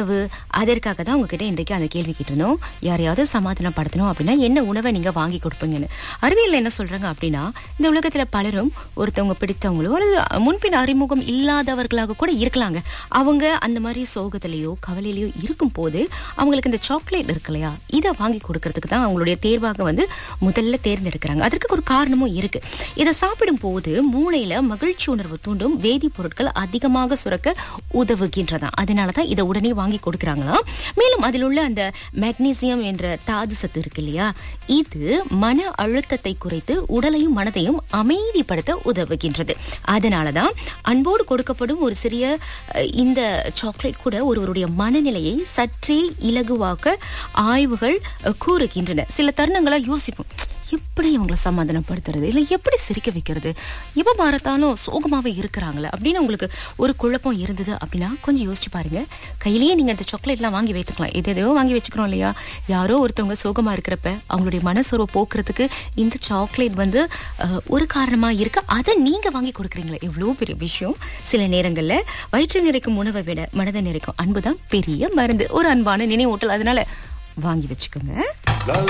உணவு அதற்காக தான் உங்ககிட்ட இன்றைக்கு அந்த கேள்வி கேட்டிருந்தோம் யாரையாவது சமாதானப்படுத்தணும் அப்படின்னா என்ன உணவை நீங்க வாங்கி கொடுப்பீங்கன்னு அறிவியல் என்ன சொல்றாங்க அப்படின்னா இந்த உலகத்துல பலரும் ஒருத்தவங்க பிடித்தவங்களோ அல்லது முன்பின் அறிமுகம் இல்லாதவர்களாக கூட இருக்கலாங்க அவங்க அந்த மாதிரி சோகத்திலேயோ கவலையிலயோ இருக்கும் போது அவங்களுக்கு இந்த சாக்லேட் இருக்கு இல்லையா இதை வாங்கி கொடுக்கறதுக்கு தான் அவங்களுடைய தேர்வாக வந்து முதல்ல தேர்ந்தெடுக்கிறாங்க அதற்கு ஒரு காரணமும் இருக்கு இதை சாப்பிடும் போது மூளையில மகிழ்ச்சி உணர்வு தூண்டும் வேதிப்பொருட்கள் அதிகமாக சுரக்க உதவுகின்றதாம் அதனாலதான் இதை உடனே வாங்கி கொடுக்கறாங்களாம் மேலும் அதில் உள்ள அந்த மெக்னீசியம் என்ற தாது சத்து இருக்கு இல்லையா இது மன அழுத்தத்தை குறைத்து உடலையும் மனதையும் அமைதிப்படுத்த உதவுகின்றது அதனாலதான் அன்போடு கொடுக்கப்படும் ஒரு சிறிய அஹ், இந்த சாக்லேட் கூட ஒருவருடைய மனநிலையை சற்றே இலகுவாக்க ஆய்வுகள் அஹ், கூறுகின்றன சில தருணங்களா யோசிப்போம் எப்படி இவங்களை சமாதானப்படுத்துறது இல்லை எப்படி சிரிக்க வைக்கிறது எப்போ பார்த்தாலும் சோகமாவே இருக்கிறாங்களே அப்படின்னு உங்களுக்கு ஒரு குழப்பம் இருந்தது அப்படின்னா கொஞ்சம் யோசிச்சு பாருங்க கையிலேயே நீங்க அந்த சாக்லேட்லாம் வாங்கி வைத்துக்கலாம் எது எதையோ வாங்கி வச்சுக்கிறோம் இல்லையா யாரோ ஒருத்தவங்க சோகமா இருக்கிறப்ப அவங்களுடைய மனசோர்வை போக்குறதுக்கு இந்த சாக்லேட் வந்து அஹ், ஒரு காரணமா இருக்கு அதை நீங்க வாங்கி கொடுக்குறீங்களே எவ்வளோ பெரிய விஷயம் சில நேரங்கள்ல வயிற்று நிறைக்கும் உணவை விட மனதை நிறைக்கும் அன்புதான் பெரிய மருந்து ஒரு அன்பான நினைவூட்டல் அதனால வாங்கி வச்சுக்கோங்க